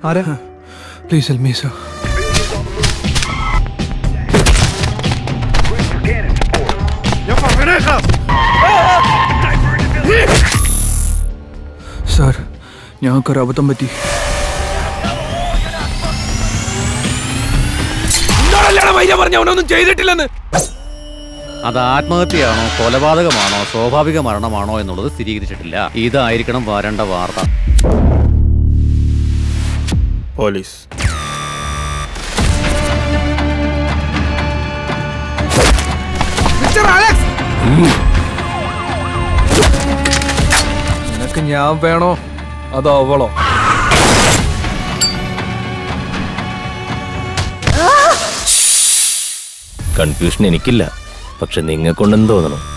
ആരാ please help me sir sir ഞങ്ങൾക്കൊരു അബദ്ധം പറ്റി പറഞ്ഞ അവനൊന്നും ചെയ്തിട്ടില്ലെന്ന് അത് ആത്മഹത്യയാണോ കൊലപാതകമാണോ സ്വാഭാവിക മരണമാണോ എന്നുള്ളത് സ്ഥിരീകരിച്ചിട്ടില്ല ഇതായിരിക്കണം വരേണ്ട വാർത്ത പോലീസ് നിനക്ക് ഞാൻ വേണോ അതോ അവളോ കൺഫ്യൂഷൻ എനിക്കില്ല പക്ഷെ നിങ്ങൾക്കുണ്ടെന്ന് തോന്നണം